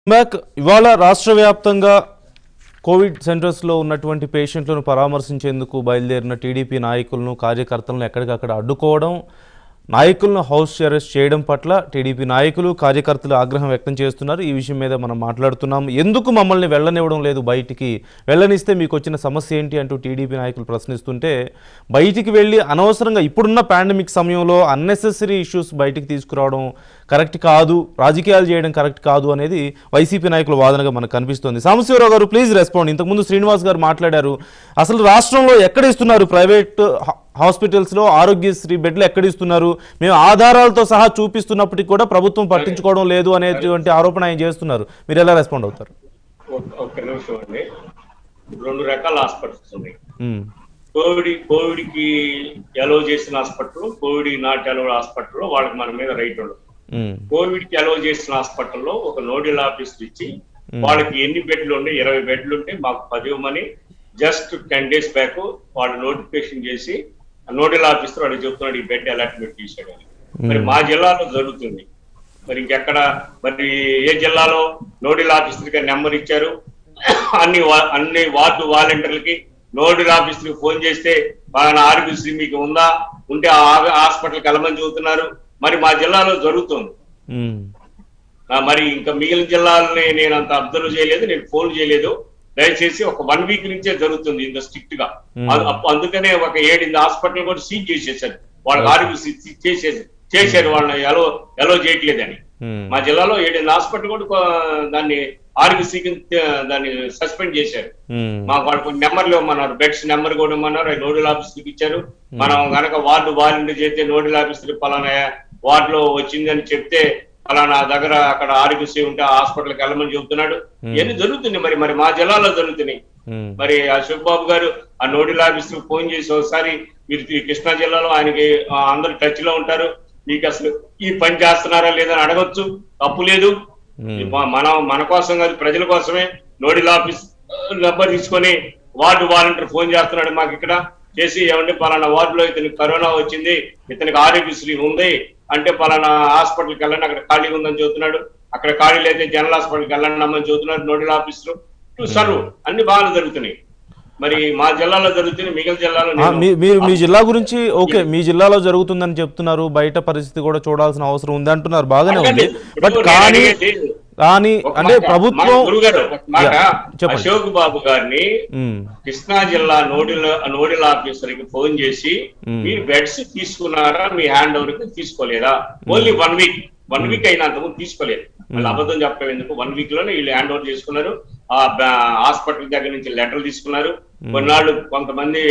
Back ఇవాళ రాష్ట్ర వ్యాప్తంగా కోవిడ్ సెంటర్స్లో ఉన్నటువంటి పేషెంట్లను పరామర్శించేందుకు బయలుదేరిన టీడీపీ నాయకులను కార్యకర్తలను ఎక్కడికక్కడ అడ్డుకోవడం నాయకులను హౌస్ అరెస్ట్ చేయడం పట్ల టీడీపీ నాయకులు కార్యకర్తలు ఆగ్రహం వ్యక్తం చేస్తున్నారు ఈ విషయం మీద మనం మాట్లాడుతున్నాం ఎందుకు మమ్మల్ని వెళ్ళనివ్వడం లేదు బయటికి వెళ్ళనిస్తే మీకు వచ్చిన సమస్య ఏంటి అంటూ టీడీపీ నాయకులు ప్రశ్నిస్తుంటే బయటికి వెళ్ళి అనవసరంగా ఇప్పుడున్న పాండమిక్ సమయంలో అన్నెసెసరీ ఇష్యూస్ బయటికి తీసుకురావడం కరెక్ట్ కాదు రాజకీయాలు చేయడం కరెక్ట్ కాదు అనేది వైసీపీ నాయకుల వాదనగా మనకు కనిపిస్తుంది సాంబశివరావు గారు ప్లీజ్ రెస్పాండ్ ఇంతకుముందు శ్రీనివాస్ గారు మాట్లాడారు అసలు రాష్ట్రంలో ఎక్కడ ఇస్తున్నారు ప్రైవేట్ హాస్పిటల్స్లో ఆరోగ్యశ్రీ బెడ్లు ఎక్కడ ఇస్తున్నారు మేము ఆధారాలతో సహా చూపిస్తున్నప్పటికీ కూడా ప్రభుత్వం పట్టించుకోవడం లేదు అనేటువంటి ఆరోపణ ఆయన చేస్తున్నారు మీరు ఎలా రెస్పాండ్ అవుతారు ఒక- ఒక్క నిమిషం అండి రెండు రకాల హాస్పిటల్స్ ఉన్నాయి ఉమ్, కోవిడ్ కోవిడ్ కి అలో చేసిన హాస్పిటల్ కోవిడ్ నాట్ అలో హాస్పిటల్లో వాళ్ళకి మన మీద రైట్ ఉండదు ఉమ్, కోవిడ్ కి అలో చేసిన హాస్పిటల్లో ఒక నోడల్ ఆఫీసర్ ఇచ్చి వాళ్ళకి ఎన్ని బెడ్లు ఉన్నాయి ఇరవై బెడ్లు ఉంటే మాకు పది ఇవ్వమని జస్ట్ టెన్ డేస్ బ్యాక్ వాళ్ళు నోటిఫికేషన్ చేసి నోడల్ ఆఫీసర్ వాడికి చెప్తున్నాడు ఈ బెడ్ అలాట్మెంట్ చేశాడు అని. మరి మా జిల్లాలో జరుగుతుంది మరి ఇంకెక్కడ మరి ఏ జిల్లాలో నోడల్ ఆఫీసర్ కి నెంబర్ ఇచ్చారు అన్ని వా- అన్ని వార్డు వాలంటీర్లకి నోడల్ ఆఫీసర్ కి ఫోన్ చేస్తే పలానా ఆరోగ్యశ్రీ మీకు ఉందా ఉంటే ఆ హాస్పిటల్కి వెళ్ళమని చెబుతున్నారు మరి మా జిల్లాలో జరుగుతుంది ఉమ్, ఆ, మరి ఇంకా మిగిలిన జిల్లాలని నేను అంత అబ్జర్వ్ చేయలేదు నేను ఫోన్ చేయలేదు దయచేసి ఒక వన్ వీక్ నుంచే జరుగుతుంది ఇంత స్ట్రిక్ట్ గా Hmm. అ- అప్ప- అందుకనే ఒక ఏడింది హాస్పిటల్ కూడా సీజ్ చేసేసారు వాళ్ళకి ఆరోగ్య చేసేసి చేశారు వాళ్ళని ఎలో ఎలో చేయట్లేదని ఉమ్, మా జిల్లాలో ఏడింది హాస్పిటల్ కూడా కొ- దాన్ని ఆరోగ్యశ్రీ కింద దాన్ని సస్పెండ్ చేశారు ఉమ్, మాకు వాళ్ళు కొన్ని నెంబర్లు ఇవ్వమన్నారు బెడ్స్ నెంబర్ కూడా ఇవ్వమన్నారు అవి నోడల్ ఆఫీసర్కి ఇచ్చారు మనం గనక వార్డు వాలంటీర్ చేస్తే నోడల్ ఆఫీసర్ పలానా వార్డులో వచ్చిందని చెప్తే పలానా దగ్గర అక్కడ ఆరోగ్యశ్రీ ఉంటే ఆ హాస్పిటల్కి వెళ్ళమని చెబుతున్నాడు ఇవన్నీ జరుగుతుంది మరి మరి మా జిల్లాలో జరుగుతున్నాయి ఉమ్, మరి అశోక్ బాబు గారు ఆ నోడల్ ఆఫీసర్ ఫోన్ చేసి ఒకసారి మీరు ఈ కృష్ణా జిల్లాలో ఆయనకి ఆ, అందరు టచ్ లో ఉంటారు మీకు అసలు ఈ పని చేస్తున్నారా లేదని అడగొచ్చు తప్పు లేదు ఉమ్. మ- మనం మన కోసం కాదు ప్రజల కోసమే నోడల్ ఆఫీస్ నెంబర్ తీసుకొని వార్డు వాలంటీర్ ఫోన్ చేస్తున్నాడు మాకు ఇక్కడ చేసి ఏమంటే పలానా వార్డులో ఇతనికి కరోనా వచ్చింది ఇతనికి ఆరోగ్యశ్రీ ఉంది అంటే పలానా హాస్పిటల్కి వెళ్ళండి అక్కడ ఖాళీ ఉందని చెబుతున్నాడు అక్కడ ఖాళీ అయితే జనరల్ హాస్పిటల్కి వెళ్ళండి అమ్మని చెబుతున్నారు నోడల్ ఆఫీసర్ టు సర్వ్ అన్ని బాగా జరుగుతున్నాయి మరి మా జిల్లాలో జరుగుతున్నాయి మిగిలిన జిల్లాలో ఆ, నేను- మీ- మీరు మీ జిల్లా గురించి ఓకే మీ జిల్లాలో జరుగుతుందని చెప్తున్నారు బయట పరిస్థితి కూడా చూడాల్సిన అవసరం ఉంది అంటున్నారు బాగానే ఉంది ఇప్పుడు బట్ నేను కానీ అడిగేది కానీ ఒక అంటే మాట, ప్రభుత్వం మా గురుగారు ఒక మాట యా, చెప్పండి. అశోక్ బాబు గారిని ఉమ్, కృష్ణా జిల్లా నోడల్ నోడల్ ఆఫీసర్ కి ఫోన్ చేసి మ్మ్. మీరు బెడ్స్ తీసుకున్నారా మీ హ్యాండ్ ఓవర్ కి తీసుకోలేదా only one week one week అయినంత ముందు తీసుకోలేదు మళ్ళీ అబద్ధం చెప్పడం ఎందుకు వన్ వీక్ లోనే వీళ్ళు హ్యాండ్ ఓవర్ చేసుకున్నారు ఆ హాస్పిటల్ దగ్గర నుంచి లెటర్ తీసుకున్నారు కొన్నాళ్ళు కొంతమంది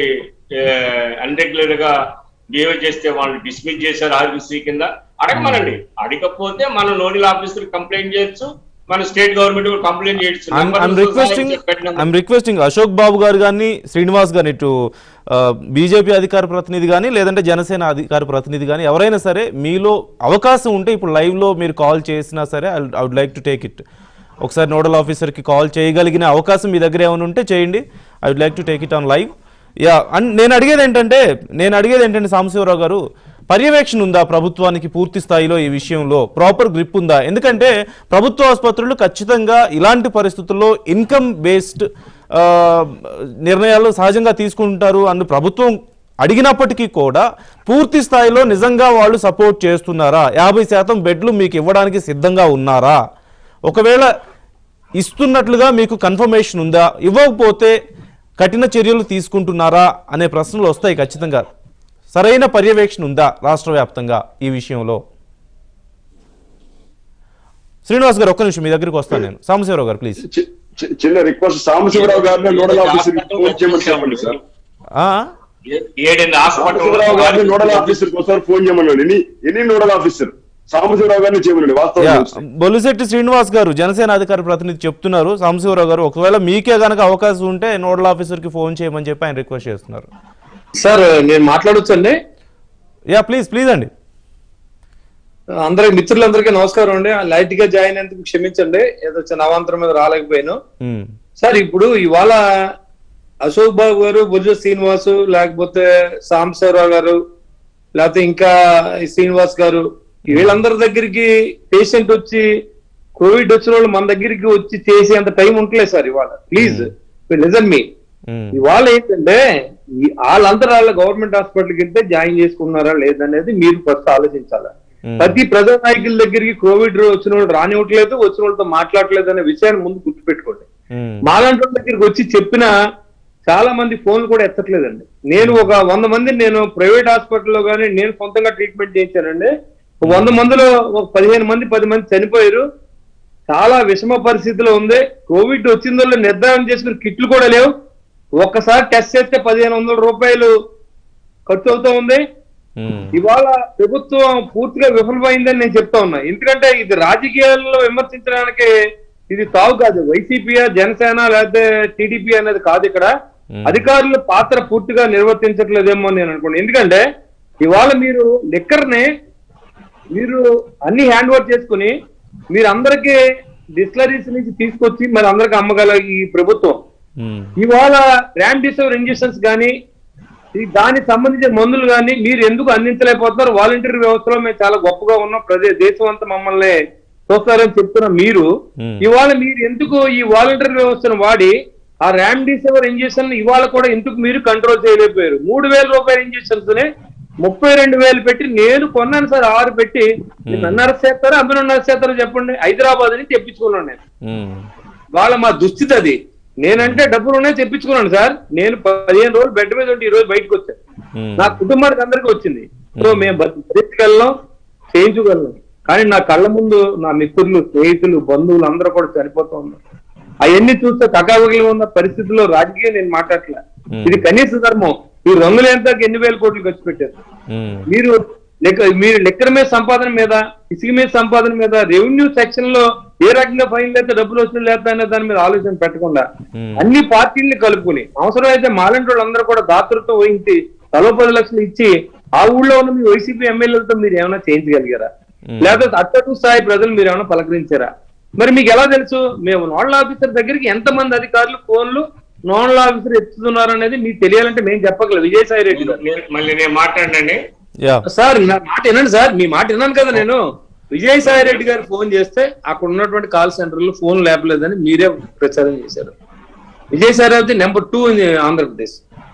అన్రెగ్యులర్ గా బిహేవ్ చేస్తే వాళ్ళు డిస్మిస్ చేశారు ఆరోగ్యశ్రీ కింద అడగమనండి అడగకపోతే మనం నోడల్ ఆఫీసర్ కంప్లైంట్ చేయొచ్చు మన స్టేట్ గవర్నమెంట్ కంప్లైంట్ చేయొచ్చు ఐమ్ నెంబర్ రిక్వెస్టింగ్ పెట్టిన ఐమ్ రిక్వెస్టింగ్ అశోక్ బాబు గారు కానీ శ్రీనివాస్ గారిని ఇటు బీజేపీ అధికార ప్రతినిధి కానీ లేదంటే జనసేన అధికార ప్రతినిధి కానీ ఎవరైనా సరే మీలో అవకాశం ఉంటే ఇప్పుడు లైవ్లో మీరు కాల్ చేసినా సరే I would like to take it ఒకసారి నోడల్ ఆఫీసర్కి కాల్ చేయగలిగిన అవకాశం మీ దగ్గర ఏమైనా ఉంటే చేయండి I would like to take it on live yeah and నేను అడిగేది ఏంటంటే నేను అడిగేది ఏంటంటే సాంబశివరావు గారు పర్యవేక్షణ ఉందా ప్రభుత్వానికి పూర్తి స్థాయిలో ఈ విషయంలో ప్రాపర్ గ్రిప్ ఉందా ఎందుకంటే ప్రభుత్వ ఆసుపత్రులు ఖచ్చితంగా ఇలాంటి పరిస్థితుల్లో ఇన్కమ్ బేస్డ్ నిర్ణయాలు సహజంగా తీసుకుంటారు అందు ప్రభుత్వం అడిగినప్పటికీ కూడా పూర్తి స్థాయిలో నిజంగా వాళ్ళు సపోర్ట్ చేస్తున్నారా యాభై శాతం బెడ్లు మీకు ఇవ్వడానికి సిద్ధంగా ఉన్నారా ఒకవేళ ఇస్తున్నట్లుగా మీకు కన్ఫర్మేషన్ ఉందా ఇవ్వకపోతే కఠిన చర్యలు తీసుకుంటున్నారా అనే ప్రశ్నలు వస్తాయి ఖచ్చితంగా సరైన పర్యవేక్షణ ఉందా రాష్ట్ర వ్యాప్తంగా ఈ విషయంలో శ్రీనివాస్ గారు ఒక్క నిమిషం మీ దగ్గరికి వస్తాను నేను సాంబశివరావు గారు ప్లీజ్ చి- చి- చిన్న రిక్వెస్ట్ సాంబశివరావు గారిని నోడల్ ఆఫీసర్ ఫోన్ చేయమని చెప్పండి సార్ ఏడెనిమిది సాంబశివరావు గారిని నోడల్ హాస్పిటల్ ఆఫీసర్ ఒకసారి ఫోన్ చేయమన్నాడు ఎన్ని ఎన్ని నోడల్ ఆఫీసర్ సాంబశివరావు గారిని చేయమన్నాడు వాస్తవం బొలిశెట్టి శ్రీనివాస్ గారు జనసేన అధికార ప్రతినిధి చెప్తున్నారు సాంబశివరావు గారు ఒకవేళ మీకే గనక అవకాశం ఉంటే నోడల్ ఆఫీసర్కి ఫోన్ చేయమని చెప్పి ఆయన రిక్వెస్ట్ చేస్తున్నారు సార్ నేను మాట్లాడొచ్చండి యా ప్లీజ్ ప్లీజ్ అండి అందరికి మిత్రులందరికీ నమస్కారం అండి లైట్ గా జాయిన్ అయినందుకు క్షమించండి ఏదో చిన్న అవాంతరం మీద రాలేకపోయాను ఉమ్, సార్ ఇప్పుడు ఇవాళ అశోక్ బాబు గారు బుర్జ శ్రీనివాసు లేకపోతే సాంబశివరావు గారు లేకపోతే ఇంకా ఈ శ్రీనివాస్ గారు వీళ్ళందరి దగ్గరికి పేషెంట్ వచ్చి కోవిడ్ వచ్చిన వాళ్ళు మన దగ్గరికి వచ్చి చేసేంత టైం ఉండలేదు సార్ ఇవాళ ప్లీజ్ లిజన్ మీ ఉమ్, ఇవాళ ఏంటంటే ఈ వాళ్ళందరూ వాళ్ళ గవర్నమెంట్ హాస్పిటల్కి వెళ్తే జాయిన్ చేసుకున్నారా లేదనేది మీరు ఫస్ట్ ఆలోచించాలి ఉమ్, ప్రతి ప్రజా నాయకుల దగ్గరికి కోవిడ్ వచ్చిన వాళ్ళు రానివ్వట్లేదు వచ్చిన వాళ్ళతో మాట్లాడలేదు అనే విషయాన్ని ముందు గుర్తుపెట్టుకోండి ఉమ్, మాలాంటి వాళ్ళ దగ్గరికి వచ్చి చెప్పిన చాలా మంది ఫోన్లు కూడా ఎత్తట్లేదండి నేను ఒక వంద మందిని నేను ప్రైవేట్ హాస్పిటల్లో కానీ నేను సొంతంగా ట్రీట్మెంట్ చేయించానండి ఒక వంద మందిలో ఒక పదిహేను మంది పది మంది చనిపోయారు చాలా విషమ పరిస్థితిలో ఉంది కోవిడ్ వచ్చిందో లేదో నిర్ధారణ చేసుకుని కిట్లు కూడా లేవు ఒక్కసారి టెస్ట్ చేస్తే పదిహేను వందల రూపాయలు ఖర్చు అవుతా ఉంది ఉమ్, ఇవాళ ప్రభుత్వం పూర్తిగా విఫలమైందని నేను చెప్తా ఉన్నా ఎందుకంటే ఇది రాజకీయాల్లో విమర్శించడానికి ఇది తావు కాదు వైసీపీ జనసేన లేకపోతే టీడీపీ అనేది కాదు ఇక్కడ Hmm. అధికారుల పాత్ర పూర్తిగా నిర్వర్తించట్లేదేమో అని నేను అనుకోండి ఎందుకంటే ఇవాళ మీరు లిక్కర్ని మీరు అన్ని హ్యాండ్ ఓవర్ చేసుకుని మీరు అందరికీ డిస్లరీస్ నుంచి తీసుకొచ్చి మరి అందరికి అమ్మగల ఈ ప్రభుత్వం ఉమ్, ఇవాళ ర్యామ్ డిసోర్ ఇంజెక్షన్స్ కానీ ఈ దానికి సంబంధించిన మందులు కానీ మీరు ఎందుకు అందించలేకపోతున్నారు వాలంటీర్ వ్యవస్థలో మేము చాలా గొప్పగా ఉన్నాం ప్రజే దేశం అంతా మమ్మల్ని చూస్తారని చెప్తున్న మీరు Hmm. ఇవాళ మీరు ఎందుకు ఈ వాలంటీర్ వ్యవస్థను వాడి ఆ ర్యామ్ డిసోర్ ఇంజెక్షన్ ఇవాళ కూడా ఎందుకు మీరు కంట్రోల్ చేయలేకపోయారు మూడు వేల రూపాయల ఇంజెక్షన్స్ ని ముప్పై రెండు వేలు పెట్టి నేను కొన్నాను సార్ ఆరు పెట్టి మీరు నన్ను అరెస్ట్ చేస్తారా అందరూ అరెస్ట్ చేస్తారో చెప్పండి హైదరాబాద్ నుంచి తెప్పించుకున్నాను నేను ఉమ్, వాళ్ళ మా దుస్థితి అది నేనంటే డబ్బులు ఉన్నాయి తెప్పించుకున్నాను సార్ నేను పదిహేను రోజులు బెడ్ మీద ఉండి ఈ రోజు బయటకు వచ్చాను ఉమ్, నా కుటుంబానికి అందరికీ వచ్చింది సో మేము భరించగలం చేయించగలం కానీ నా కళ్ళ ముందు నా మిత్రులు స్నేహితులు బంధువులు అందరూ కూడా చనిపోతూ ఉన్నారు అవన్నీ చూస్తే కకావగిలి ఉన్న పరిస్థితుల్లో రాజకీయం నేను మాట్లాడలే Hmm. ఇది కనీస ధర్మం ఈ రంగులు ఎంత ఎన్ని వేల కోట్లు ఖర్చు పెట్టారు ఉమ్, మీరు లెక్క మీరు లెక్కల మీద సంపాదన మీద ఇసుక మీద సంపాదన మీద రెవెన్యూ సెక్షన్ లో ఏ రకంగా ఫైన్ లేకపోతే డబ్బులు వస్తుంది లేదా అనే దాని మీద ఆలోచన పెట్టకుండా Hmm. అన్ని పార్టీల్ని కలుపుకుని అవసరం అయితే మాలంటి వాళ్ళందరూ కూడా దాతృత్వం వహించి తలో పది లక్షలు ఇచ్చి ఆ ఊళ్ళో ఉన్న మీ వైసీపీ ఎమ్మెల్యేలతో మీరు ఏమైనా చేయించగలిగారా Hmm. లేకపోతే అట్టకు స్థాయి ప్రజలు మీరు ఏమైనా పలకరించారా మరి మీకు ఎలా తెలుసు మేము నోడల్ ఆఫీసర్ దగ్గరికి ఎంత మంది అధికారులు ఫోన్లు నోడల్ ఆఫీసర్ ఎత్తుతున్నారు అనేది మీకు తెలియాలంటే మేము చెప్పగలం విజయసాయి రెడ్డి గారు నేను- మళ్ళీ నేను మాట్లాడండి యా సార్ నా మాట వినండి సార్ మీ మాట విన్నాను కదా నేను విజయసాయి రెడ్డి గారు ఫోన్ చేస్తే అక్కడ ఉన్నటువంటి కాల్ సెంటర్ లో ఫోన్ లేపలేదని మీరే ప్రచారం చేశారు Vijayasai Reddy number two in Andhra Pradesh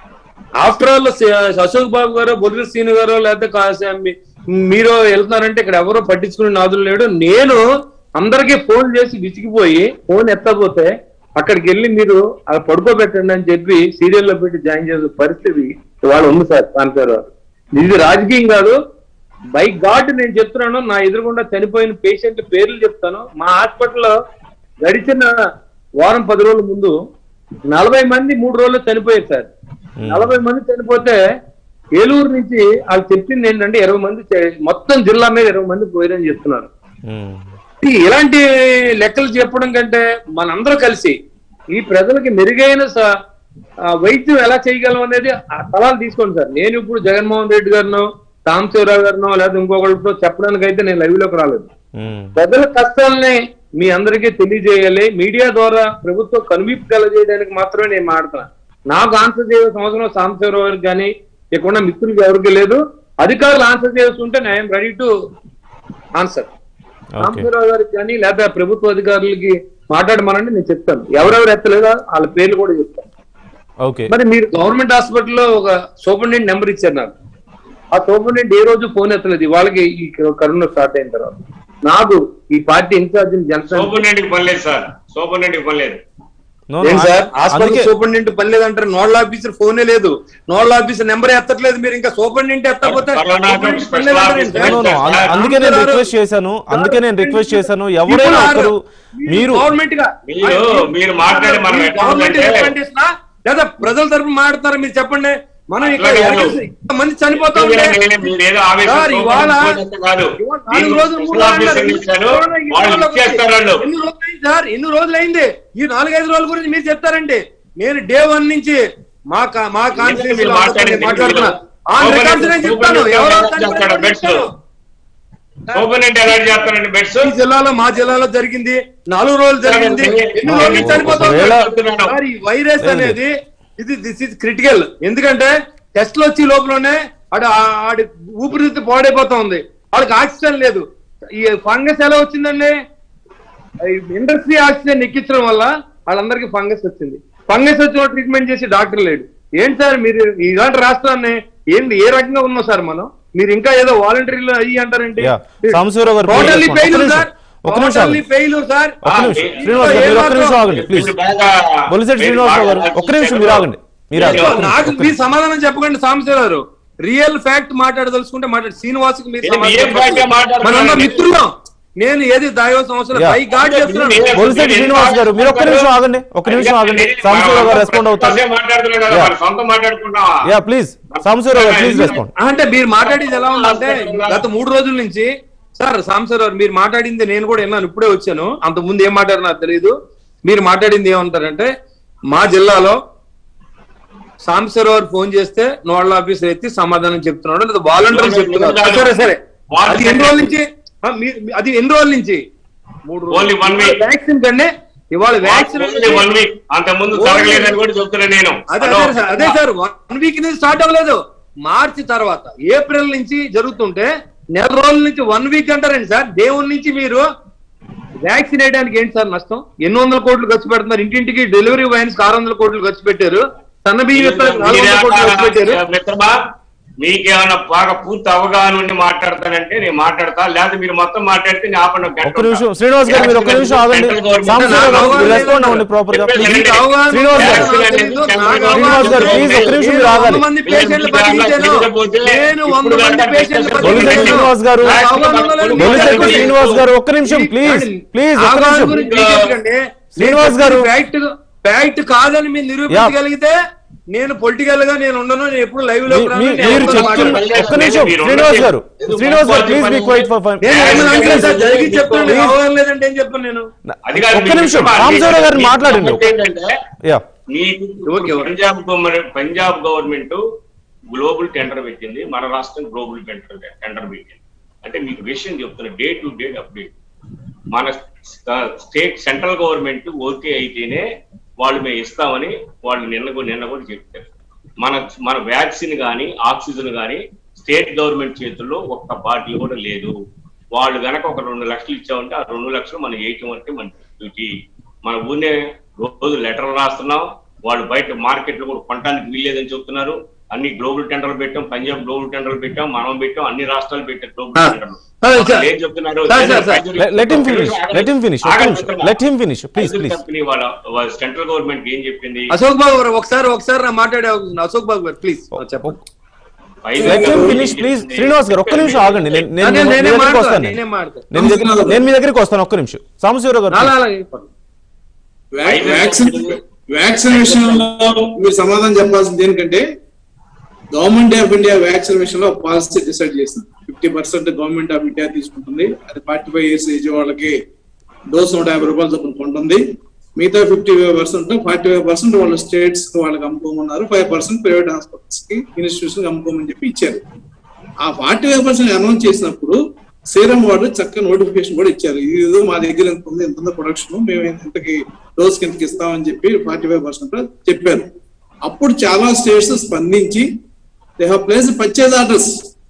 after all Ashok Babu గారు బొద్దు శ్రీను గారు లేకపోతే కా- మీ- మీరు వెళ్తున్నారంటే ఇక్కడ ఎవరో పట్టించుకునే నాదులు లేడు నేను అందరికీ ఫోన్ చేసి విసిగిపోయి ఫోన్ ఎత్తపోతే అక్కడికి వెళ్ళి మీరు అలా పడుకోబెట్టండి అని చెప్పి సీరియల్లో పెట్టి జాయిన్ చేసే పరిస్థితి ఇవాళ ఉంది సార్ కాన్సర్ గారు ఇది రాజకీయం కాదు బై గాడ్ నేను చెప్తున్నాను నా ఎదురుగుండా చనిపోయిన పేషెంట్ పేర్లు చెప్తాను మా హాస్పిటల్లో గడిచిన వారం పది రోజుల ముందు నలభై మంది మూడు రోజులు చనిపోయారు సార్ నలభై మంది చనిపోతే ఏలూరు నుంచి వాళ్ళు చెప్పింది ఏంటంటే ఇరవై మంది చే- మొత్తం జిల్లా మీద ఇరవై మంది పోయారని చెప్తున్నారు ఉమ్, ఈ ఇలాంటి లెక్కలు చెప్పడం కంటే మనందరూ కలిసి ఈ ప్రజలకి మెరుగైన స- ఆ వైద్యం ఎలా చేయగలం అనేది ఆ సలహాలు తీసుకోండి సార్ నేను ఇప్పుడు జగన్మోహన్ రెడ్డి గారినో సాంబశివరావు గారినో లేదా ఇంకొకరితో చెప్పడానికి అయితే నేను లైవ్ లోకి రాలేదు ఉమ్, ప్రజల కష్టాలని మీ అందరికీ తెలియజేయాలి మీడియా ద్వారా ప్రభుత్వం కనువిప్పు కలజేయడానికి మాత్రమే నేను మాట్లాడుతున్నా నాకు ఆన్సర్ చేయాల్సిన అవసరం సాంబశివరావు గారికి కానీ ఇక్కడ ఉన్న మిత్రులకి ఎవరికి లేదు అధికారులు ఆన్సర్ చేస్తుంటే I'm ready to answer okay Sambasivarao గారికి కానీ లేదా ప్రభుత్వ అధికారులకి మాట్లాడమనండి నేను చెప్తాను ఎవరెవరు ఎత్తలేదా వాళ్ళ పేర్లు కూడా చెప్తాను ఓకే మరి మీరు గవర్నమెంట్ హాస్పిటల్లో ఒక సూపరింటెండెంట్ నెంబర్ ఇచ్చారు నాకు ఆ సూపరింటెండెంట్ ఏ రోజు ఫోన్ ఎత్తలేదు వాళ్ళకి ఈ కరోనా స్టార్ట్ అయిన తర్వాత నాకు ఈ పార్టీ ఇన్ఛార్జ్ జనసేన సూపరింటెండెంట్కి పని లేదు సార్ సూపరింటెండెంట్కి పని లేదు No, ఏం no, సార్ హాస్పిటల్ అందుకే సూపరింటెండెంట్ పని లేదంటారు నోడల్ ఆఫీసర్ ఫోనే లేదు నోడల్ ఆఫీసర్ నెంబర్ ఎత్తట్లేదు మీరు ఇంకా సూపరింటెండెంట్ ఎత్తకపోతే కరోనా సూపరింటెండెంట్ పని స్పెషల్ లేదంటారు No, no, no. అంద- అందుకే నేను రిక్వెస్ట్ చేశాను అందుకే నేను రిక్వెస్ట్ చేశాను ఎవరైనా ఒకరు మీరు గవర్నమెంట్ గా మీరు- మీరు మాట్లాడే మనం ఎట్లా గవర్నమెంట్ ఉందంటే- రిప్రజెంటేషనా? లేదా ప్రజల తరపున మాట్లాడతారా మీరు చెప్పండి మనం ఇక్కడ అట్లా కాదు. ఎలక్షన్స్ ఇంతమంది చనిపోతా ఉంటే మీరు- మీరేదో ఆవేశం సార్, ఇవాళ సూపరింటెండెంట్ కాదు ఇవాళ నాలుగు దీన్ని రోజులు, మూడు స్పెషల్ రోజులు ఆఫీసర్ని అయింది. ఇచ్చారు కరోనా ఈ వాళ్ళు రోజులకు ఇచ్చేస్తారు వాళ్ళు ఎన్ని రోజులు అయింది సార్ ఎన్ని రోజులు అయింది ఈ నాలుగైదు రోజుల గురించి మీరు చెప్తారండి నేను డే వన్ నుంచి మా కా- మా కాన్స్టిట్యూన్సీ మీరు మాట్లాడండి. మాట్లాడుతున్నా ఆ సూపరింటెండెంట్ రికార్డ్స్ నేను చెప్తాను సూపరింటెండెంట్ ఎవరో ఎలా చనిపోయారో చేస్తాడో బెడ్స్ చెప్తాను. సూపరింటెండెంట్ ఎలా చేస్తారండి బెడ్స్ ఈ జిల్లాలో మా జిల్లాలో జరిగింది నాలుగు రోజులు జరిగింది ఎన్ని రోజులు చనిపోతాం ఒకవేళ- సార్, ఈ వైరస్ అనేది ఇది దిస్ ఇస్ క్రిటికల్ ఎందుకంటే టెస్ట్లు వచ్చి లోపలనే ఆడ ఆడి ఊపిరితిత్తు పాడైపోతా ఉంది వాళ్ళకి ఆక్సిజన్ లేదు ఈ ఫంగస్ ఎలా వచ్చిందండి ఇండస్ట్రీ ఆక్సిజన్ ఎక్కించడం వల్ల వాళ్ళందరికీ ఫంగస్ వచ్చింది ఫంగస్ వచ్చిన ట్రీట్మెంట్ చేసి డాక్టర్ లేడు ఏంటి సార్ మీరు ఇలాంటి రాష్ట్రాన్ని ఏంటి ఏ రకంగా ఉన్నాం సార్ మనం మీరు ఇంకా ఏదో వాలంటరీలో అయ్యి అంటారేంటి Yeah. సాంబశివరావు గారు, టోటల్లీ please, ఫెయిల్ ఒక్క సార్ నిమిషం, ఒక్క నిమిషం టోటల్లీ ఫెయిల్ సార్ ఒక్క నిమిషం శ్రీనివాస్ గారు మీరు ఒక్క నిమిషం ఆగండి ప్లీజ్ బొలిశెట్టి శ్రీనివాసరావు గారు ఒక్క నిమిషం మీరు ఆగండి మీరు ఆగండి. ఒక్క నాకు నిమిషం, ఒక్క మీరు సమాధానం చెప్పకండి సాంబశివరావు రియల్ ఫ్యాక్ట్ మాట్లాడదలుచుకుంటే మాట్లాడు శ్రీనివాస్కి మీరు నేను సమాధానం ఏం fact ఏ మాట్లాడుతున్నాను? మనందరం మిత్రులం నేను ఏది దైవ సంవత్సరం Yeah. బై గాడ్ చెప్తున్నాను బొలిశెట్టి శ్రీనివాస్ గారు మీరు ఒక్క నిమిషం ఆగండి ఒక్క నిమిషం ఆగండి సాంబశివరావు గారు రెస్పాండ్ అవుతారు మాట్లాడుతున్నాం కదా Yeah. మన సొంత మాట్లాడుకుంటావా యా ప్లీజ్ సాంబశివరావు గారు ప్లీజ్ రెస్పాండ్ అంటే మీరు మాట్లాడేది ఎలా ఉందంటే గత మూడు రోజుల నుంచి సార్ సాంబశివరావు మీరు మాట్లాడింది నేను కూడా విన్నాను ఇప్పుడే వచ్చాను అంత ముందు ఏం మాట్లాడారు నాకు తెలియదు మీరు మాట్లాడింది ఏమంటారంటే మా జిల్లాలో సాంబశివరావు ఫోన్ చేస్తే నోడల్ ఆఫీసర్ ఎత్తి సమాధానం చెప్తున్నాడు లేదా వాలంటీర్ చెప్తున్నారు సరే సరే అది ఎన్ని రోజుల నుంచి ఆ, మీ- మీ- అది ఎన్ని రోజుల నుంచి మూడు Only one week. వ్యాక్సిన్ కంటే ఇవాళ వ్యాక్సిన్ వన్ వీక్ అంత ముందు జరగలేదని కూడా చెప్తున్నా నేను అదే హలో. అదే సార్ అదే సార్ వన్ వీక్ నుంచి స్టార్ట్ అవ్వలేదు మార్చి తర్వాత ఏప్రిల్ నుంచి జరుగుతుంటే నెల రోజుల నుంచి వన్ వీక్ అంటారండి సార్ దేవుని నుంచి మీరు వ్యాక్సిన్ వేయడానికి ఏంటి సార్ నష్టం ఎన్ని వందల కోట్లు ఖర్చు పెడుతున్నారు ఇంటింటికి డెలివరీ వైన్స్ ఆరు వందల కోట్లు ఖర్చు పెట్టారు సన్న బియ్యం ఇస్తారు నాలుగు వందల కోట్లు ఖర్చు పెట్టారు మిత్రమా మీకేమైనా బాగా పూర్తి అవగాహన ఉండి మాట్లాడతానంటే నేను మాట్లాడతా లేదా మీరు మొత్తం మాట్లాడితే నేను ఆపండి ఒక గంట ఒక్క నిమిషం శ్రీనివాస్ గారు మీరు ఒక్క నిమిషం ఆగండి సెంట్రల్ గవర్నమెంట్ సాంబశివరావు గారు నాకు మీరు రెస్పాండ్ అవ్వండి ప్రాపర్ గా చెప్పేసి మీకు అవగాహన శ్రీనివాస్ గారు. ఉందో నాకు తెలీదు, నాకు శ్రీనివాస్ గారు, అవగాహన please, ఒక్క నిమిషం నేను మీరు ఆగాలి. వంద మంది పేషెంట్లు బతికించాను నేను వంద ఇప్పుడు మంది దాకా పేషెంట్లు డిస్కషన్ బొలిశెట్టి బతికించాను. శ్రీనివాస్ గారు నాకు అవగాహన ఉందో లేదో మీకు బొలిశెట్టి చెప్పండి. శ్రీనివాస్ గారు ఒక్క నిమిషం ప్లీజ్ ప్లీజ్ ఒక్క అవగాహన నిమిషం గురించి మీకు ఎందుకండి? శ్రీనివాస్ గారు. ఫ్యాక్ట్ ఫ్యాక్ట్ కాదని మీరు నిరూపించగలిగితే నేను పొలిటికల్ గా నేను ఉండను నేను ఎప్పుడు లైవ్ లో మీ- రాను, మీ- నేను మీరు ఎవరితో చెప్తున్న మాట్లాడను. ఒక్క నిమిషం Srinivas garu Srinivas garu please be quiet for five నేను ఏమని అంటలేదు సార్ జరిగి చెప్తాను మీకు అవగాహన లేదంటే ఏం చెప్పను నేను అది కాదు, ఒక్క మీరు నిమిషం మిత్రమా, రామచంద్ర గారిని మీకు మాట్లాడండి ఏంటంటే, యా మీకు okay, okay. Punjab government Punjab government global tender పెట్టింది మన రాష్ట్రం గ్లోబల్ టెండర్ టెండర్ పెట్టింది అంటే మీకు విషయం చెప్తున్నా డే టు డే అప్డేట్ మన స్టేట్ సెంట్రల్ గవర్నమెంట్ ఓకే అయితేనే వాళ్ళు మేము ఇస్తామని వాళ్ళు నిన్న కూడా- నిన్న కూడా చెప్పారు మన మన వ్యాక్సిన్ కానీ ఆక్సిజన్ కానీ స్టేట్ గవర్నమెంట్ చేతుల్లో ఒక్క బాటిల్ కూడా లేదు వాళ్ళు గనక ఒక రెండు లక్షలు ఇచ్చామంటే ఆ రెండు లక్షలు మనం వేయటం అంటే మన డ్యూటీ మన ఊరినే రోజు లెటర్ రాస్తున్నాం వాళ్ళు బయట మార్కెట్ లో కూడా కొనడానికి వీల్లేదని చెప్తున్నారు అన్ని గ్లోబల్ టెండర్లు పెట్టాం పంజాబ్ గ్లోబల్ టెండర్లు పెట్టాం మనం పెట్టాం అన్ని రాష్ట్రాలు పెట్టాం గ్లోబల్ ఆ. టెండర్లు ఆ, సార్. ఏం చెప్తున్నారు sir, sir, sir. Let him finish let him finish ఒక్క నిమిషం let him finish please please company వాళ్ళ సెంట్రల్ గవర్నమెంట్ ఏం చెప్పింది అశోక్ బాబు గారు ఒకసారి ఒకసారి నా మాట్లాడే అవకాశం ఉంది. అశోక్ బాబు గారు ప్లీజ్ చెప్పండి let him finish please Srinivas garu ఒక్క నిమిషం ఆగండి నేను నేను అదే మీ నేనే దగ్గరికి మాట్లాడతాను, వస్తాను నేనే నేను. మాట్లాడతాను. నేను మీ దగ్గర- నేను మీ దగ్గరికి వస్తాను ఒక్క నిమిషం సాంబశివరావు గారు అలా అలాగే చెప్పండి. వ్యా- వ్యాక్సిన్ వ్యాక్సిన్ విషయంలో మీరు సమాధానం చెప్పాల్సింది దేనికంటే గవర్నమెంట్ ఆఫ్ ఇండియా వ్యాక్సిన్ విషయంలో పాలసీ డిసైడ్ చేసింది fifty percent government of India తీసుకుంటుంది అది ఫార్టీ ఫైవ్ ఇయర్స్ ఏజ్ వాళ్ళకి డోస్ నూట యాభై రూపాయలు చొప్పున కొంటుంది మిగతా fifty five percent forty five percent వాళ్ళ స్టేట్స్ వాళ్ళకి అమ్ముకోమన్నారు ఫైవ్ పర్సెంట్ ప్రైవేట్ హాస్పిటల్స్ కి ఇన్స్టిట్యూషన్ అమ్ముకోమని చెప్పి ఇచ్చారు ఆ ఫార్టీ ఫైవ్ పర్సెంట్ అనౌన్స్ చేసినప్పుడు సీరం వాళ్ళు చక్కగా నోటిఫికేషన్ కూడా ఇచ్చారు ఇది ఏదో మా దగ్గర ఎంత ఉంది ఎంత ప్రొడక్షన్ మేము ఇంతకి డోస్ కిందకి ఇస్తామని చెప్పి ఫార్టీ ఫైవ్ పర్సెంట్ చెప్పారు అప్పుడు చాలా స్టేట్స్ స్పందించి they have place purchase orders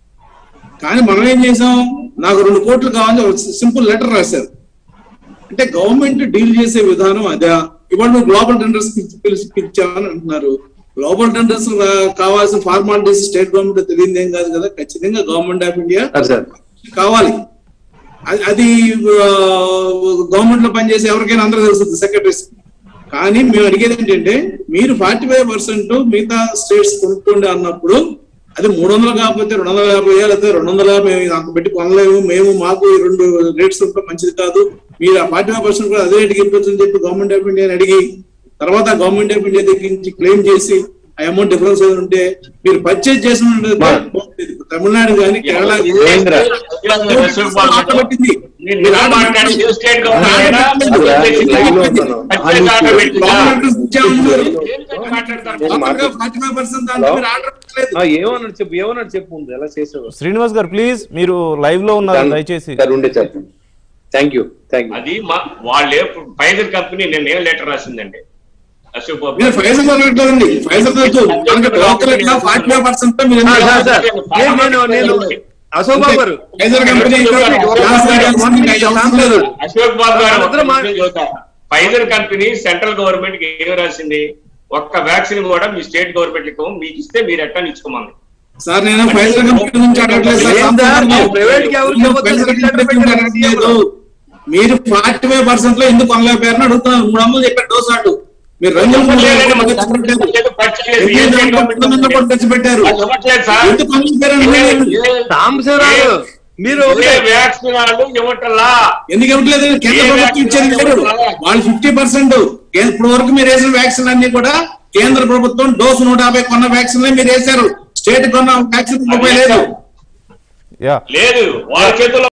కానీ మనం ఏం చేసాం నాకు రెండు కోట్లు కావాలని సింపుల్ లెటర్ రాశారు అంటే గవర్నమెంట్ డీల్ చేసే విధానం అదే ఇవాళ నువ్వు గ్లోబల్ టెండర్స్ పిలిచి పిలిచామని అంటున్నారు గ్లోబల్ టెండర్స్ కావాల్సిన ఫార్మాలిటీస్ స్టేట్ గవర్నమెంట్ తెలియదు ఏం కాదు కదా ఖచ్చితంగా government of India sir sir కావాలి అది- అది గవర్నమెంట్ లో పనిచేసే ఎవరికైనా అందరూ తెలుస్తుంది సెక్రటరీస్ కానీ మేము అడిగేది ఏంటంటే మీరు ఫార్టీ ఫైవ్ పర్సెంట్ మిగతా స్టేట్స్ కొనుక్కోండి అన్నప్పుడు అది మూడు వందలు కాకపోతే రెండు వందల యాభై లేకపోతే రెండు వందల మేము అంత పెట్టి కొనలేము మేము మాకు ఈ రెండు రేట్స్ ఉంటే మంచిది కాదు మీరు ఆ ఫార్టీ ఫైవ్ పర్సెంట్ కూడా అదే రేటుకి ఇవ్వచ్చు చెప్పి గవర్నమెంట్ ఆఫ్ ఇండియా అడిగి తర్వాత గవర్నమెంట్ ఆఫ్ ఇండియా దగ్గర నుంచి క్లెయిమ్ చేసి ఆ అమౌంట్ డిఫరెన్స్ ఏదైనా ఉంటే మీరు పర్చేజ్ చేసిన తమిళనాడు కానీ కేరళ కానీ మహేంద్ర. ఆర్డర్ పెట్టింది. నేను మీరు నిన్న ఆర్డర్ మాట్లాడి పెట్టింది. స్టేట్ ఆర్డర్ గవర్నమెంట్ పెట్టింది. లైవ్ లో ఉన్నాను. పర్చేజ్ ఆర్డర్ పెట్టిందా? గవర్నమెంట్ ఇచ్చామన్నారు. దేనికని మాట్లాడతారు? నేను మామూలుగా మాట్లాడు. 45% దాంట్లో మీరు ఆర్డర్ పెట్టలేదు. ఆ, ఏమన్నాడు చెప్పు ఏమన్నాడు చెప్పు ఉంది ఎలా చేసేవారు శ్రీనివాస్ గారు ప్లీజ్ మీరు లైవ్ లో ఉన్నారు దయచేసి సార్ ఉండే చెప్పండి థ్యాంక్ యూ థ్యాంక్ యూ అది మా వాళ్ళే ఫైజర్ కంపెనీ నేను ఏం లెటర్ రాసిందండి అశోక్ బాబు మీరు ఫైజర్ కొనట్లేదండి ఫైజర్ వద్దు. మనకి లోకల్ ఇట్లా 45% మీరు ఎందుకు సార్ సార్ నేను నేను నేను అశోక్ బాబు గారు ఫైజర్ కంపెనీ ఇంకా జాన్సన్ జాన్సన్ ఇంకా ఐదు అవసరం లేదు అశోక్ బాబు గారు అందరూ ఒక మా- నిమిషం చెబుతా. ఫైజర్ కంపెనీ సెంట్రల్ గవర్నమెంట్ కి ఏమి రాసింది ఒక్క వ్యాక్సిన్ కూడా మీ స్టేట్ గవర్నమెంట్ ఇవ్వం మీకు ఇస్తే మీరు ఎట్టా ఇచ్చుకోమని సార్ నేను ఫైజర్ కంపెనీ గురించి అడగట్లేదు సార్ ఏం సార్? సంపూర్ణ ప్రైవేట్ కి ఎవరికి నేను ఇవ్వద్దు ఫైజర్ సార్? కంపెనీ గురించి అడగట్లేదు మీరు ఫార్టీ ఫైవ్ పర్సెంట్ లో ఎందుకు కొనలేకపోయారని అడుగుతున్నాను మూడు వందలు చెప్పారు డోస్ ఆడు మీరు రంగుల చెప్పట్లేదండి, మాకు ఖర్చు పెట్టారు చెప్పట్లేదు, పచ్చలేదు, ఎనిమిది ఏం వందల చేయడం తొమ్మిది వందల కోట్లు ఖర్చు పెట్టారు అది చెప్పట్లేదు సార్. ఎందుకు కొనలేకపోయారని అడగలేదు. సాంబశివరావు మీరు ఏ ఒకటే వ్యాక్సిన్ వాళ్ళు ఇవ్వటల్లా ఎందుకు ఇవ్వట్లేదు కేంద్ర ఏ ప్రభుత్వం వ్యాక్సిన్ ఇచ్చేది లేదు ఇవ్వట్లా? వాళ్ళు ఫిఫ్టీ పర్సెంట్ ఇప్పుడు వరకు మీరు వేసిన వ్యాక్సిన్ అన్ని కూడా కేంద్ర ప్రభుత్వం డోసు నూట యాభై కొన్న వ్యాక్సిన్ మీరు వేశారు స్టేట్ కొన్న వ్యాక్సిన్ రూపాయి లేదు యా లేదు వాళ్ళ చేతుల్లో